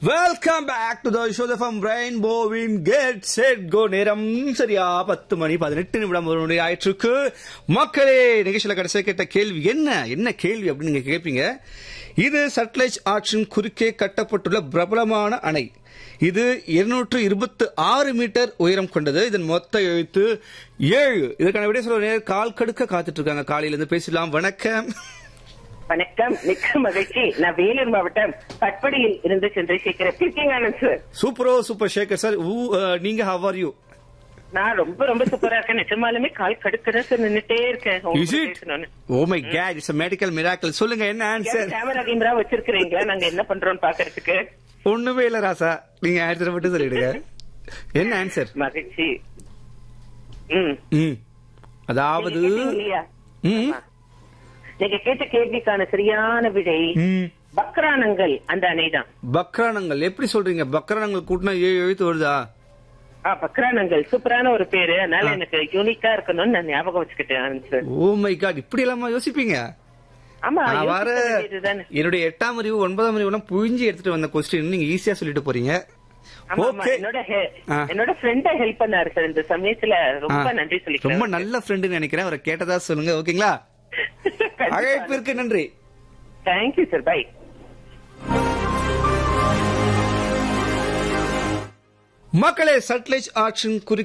Welcome back to the show from ரெயின்போவின் get set go நேரம் சரியா பத்து மணி பதினெட்டு நிமிடம் ஒரு மணி ஆயிற்றுக்கு மக்களே நிகழ்ச்சியில கடைசியா கேட்ட கேள்வி என்ன என்ன கேள்வி அப்படின்னு நீங்க கேட்பீங்க இது சட்லஜ் ஆற்றின் குறுக்கே கட்டப்பட்டுள்ள பிரபலமான அணை இது இருநூற்று இருபத்தி ஆறு மீட்டர் உயரம் கொண்டது இதன் மொத்த எழுத்து ஏழு இதற்கான விடை சொல்ல நேர் கால் கடுக்க காத்துட்டு இருக்காங்க காலையில இருந்து பேசலாம் வணக்கம் வணக்கம் மிக்க மகிழ்ச்சி நான் வேலூர் மாவட்டம் பட்படியில் இருந்து சந்திரசேகர் எப்படி இருக்கீங்க ஆனந்த் சார் சூப்பரோ சூப்பர் சேகர் சார் நீங்க ஹவ் ஆர் யூ நான் ரொம்ப ரொம்ப சூப்பரா இருக்கேன் நிஜமாலுமே கால் கடுக்கதான் சார் நின்னுட்டே இருக்கேன் Is உங்களுக்கு it? பேசணும்னு. Oh my god, it's a medical miracle. சொல்லுங்க என்ன ஆன்சர் கேமரா கேமரா வச்சிருக்கிறீங்களா நாங்க என்ன பண்றோம் பாக்குறதுக்கு ஒண்ணுமே இல்ல ராசா நீங்க ஆன்சர் மட்டும் சொல்லிடுங்க என்ன ஆன்சர் மகிழ்ச்சி ம் ம் அதாவது நீங்க கேட்டீங்க இல்லையா? ம் ஆமா. நீங்க கேட்ட கேள்விக்கான சரியான விடை ம் பக்ரானங்கள் அந்த அணைதான் பக்ரானங்கள் எப்படி சொல்றீங்க பக்ரானங்கள் கூட்டினா ஏழு எழுத்து வருதா ஆ பக்ரானங்கள் சூப்பரான ஒரு பேரு அதனால எனக்கு யூனிக்கா இருக்கணும்னு நான் ஞாபகம் வச்சுக்கிட்டேன் Anand sir oh my god இப்படி எல்லாமா யோசிப்பீங்க ஆமா நான் வர யோசிக்க வேண்டியதுதானே. என்னுடைய எட்டாம் அறிவு ஒன்பதாம் அறிவு எல்லாம் புழிஞ்சு எடுத்துட்டு வந்த கொஸ்டின் நீங்க ஈஸியா சொல்லிட்டு போறீங்க ஆமா, ஆமா. ஓகே என்னோட he- ஆ. என்னோட ஃப்ரெண்ட ஹெல்ப் பண்ணாரு சார் இந்த சமயத்துல ரொம்ப நன்றி சொல்லிக்கிறேன் ரொம்ப நல்ல ஃப்ரெண்டு நினைக்கிறேன் அவரை கேட்டதா சொல்லுங்க ஓகேங்களா அழைப்பிற்கு நன்றி தேங்க்யூ சார் பை மக்களே சட்லேஜ் ஆற்றின் குறி